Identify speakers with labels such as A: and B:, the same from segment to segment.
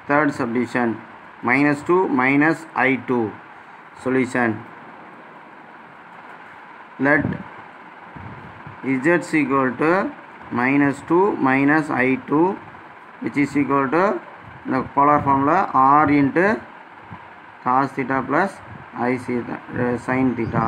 A: third subdivision minus 2 minus i2 solution let z is equal to minus 2 minus i2 which is equal to the polar formula r into cos theta plus i theta uh, sin theta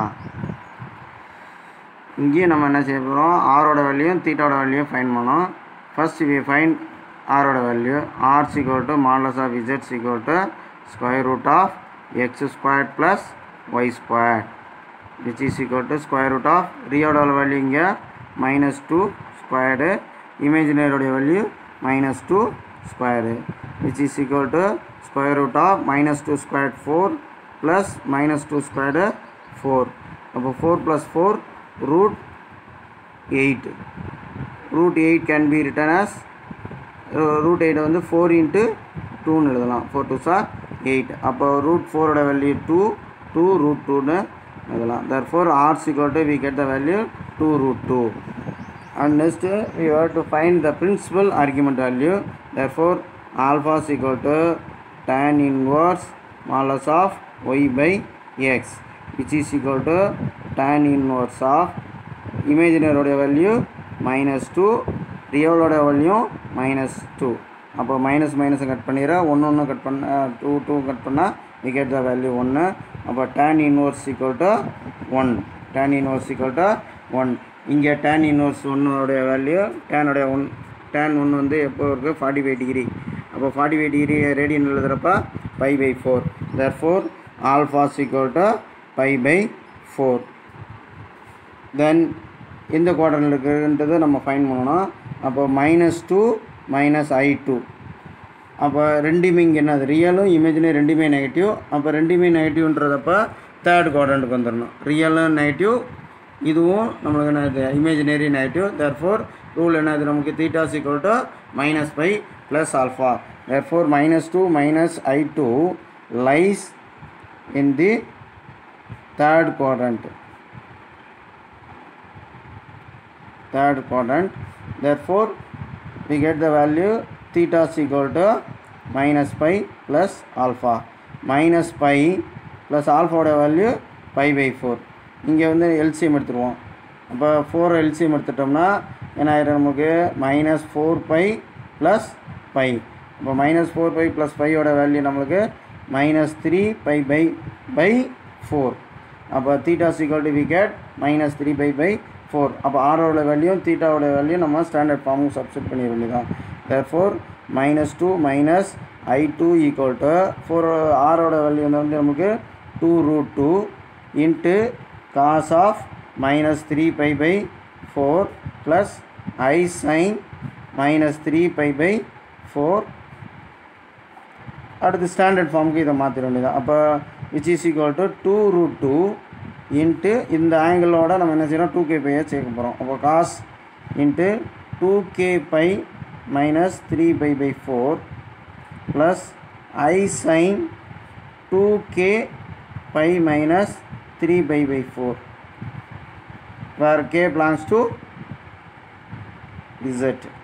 A: இங்கேயும் நம்ம என்ன செய்ய போகிறோம் ஆரோட வேல்யூயும் தீட்டாவோட வேல்யூயும் find பண்ணோம் ஃபர்ஸ்ட் வி ஃபைன் ஆரோட value r equal to modulus of z equal to square root of x square plus y square which is equal to square root of ரியோட வேல்யூ இங்கே மைனஸ் டூ ஸ்கொயர்டு இமேஜினரியோடைய value minus two square which is equal to square root of minus two square four plus minus two squared four அப்போ four plus four root 8 root 8 can be written as uh, root 8 வந்து 4 into 2 எழுதலாம் 4 2 sir 8 அப்போ root 4 ஓட value 2 2 root 2 னு எழுதலாம் therefore r is equal to we get the value 2 root 2 and next we have to find the principal argument value therefore alpha is equal to tan inverse modulus of y by x which is equal to tan inverse of இமேஜினரோடைய value minus two ரியலோட value minus two அப்போ minus மைனஸை cut பண்ணிடுற ஒன்று ஒன்று cut பண்ண two two cut பண்ணால் we get the value ஒன்று அப்போ tan inverse equal to one tan inverse equal to one இங்கே tan inverse ஒன்னுடைய வேல்யூ டேனுடைய ஒன் tan ஒன்று வந்து எப்போ இருக்குது ஃபார்ட்டி ஃபைவ் டிகிரி அப்போ ஃபார்ட்டி ஃபைவ் டிகிரி ரேடியன் எழுதுகிறப்ப pi by four therefore alphas equal to by by four then எந்த குவாட்ரனில் இருக்குன்றது நம்ம ஃபைன் பண்ணணும் அப்போ minus two minus i two அப்போ ரெண்டுமே இங்கே என்னது ரியலும் இமேஜினரி ரெண்டுமே நெகட்டிவ் அப்போ ரெண்டுமே நெகட்டிவ்ன்றதப்ப தேர்ட் குவாட்ரண்ட்டுக்கு வந்துடணும் ரியலும் நெகட்டிவ் இதுவும் நம்மளுக்கு என்னது imaginary negative therefore rule என்னது நமக்கு theta equal to minus pi plus alpha therefore minus two minus i two lies in the third quadrant third quadrant therefore we get the value theta is equal to minus pi plus alpha minus pi plus alpha ஓட value pi by 4 இங்கே வந்து LCM எடுத்துருவோம் அப்போ four LCM எடுத்துட்டோம்னா என்ன ஆயிரும் நமக்கு minus four pi plus pi இப்போ மைனஸ் ஃபோர் பை ப்ளஸ் பையோட வேல்யூ நம்மளுக்கு minus three pi pi by four அப்போ theta equal to we get minus three pi by four அப்போ ஆரோட வேல்யூ தீட்டாவோட வேல்யூ நம்ம ஸ்டாண்டர்ட் ஃபார்முக்கு சப்ஸ்டிட் பண்ணிட வேண்டியதான் therefore minus two minus i two equal to four ஆரோட வேல்யூ வந்து நமக்கு two root two into cos of minus three pi by four plus i sine minus three pi by four அடுத்து standard ஃபார்முக்கு இதை மாற்றிட வேண்டியதான் அப்போ which is equal to two root two into இந்த ஆங்கிளோட நம்ம என்ன செய்யறோம் டூ கே பையை சேர்க்க போகிறோம் அப்போ cos into two k pi minus three pi by four plus i sine two k pi minus three pi by four where k belongs to Z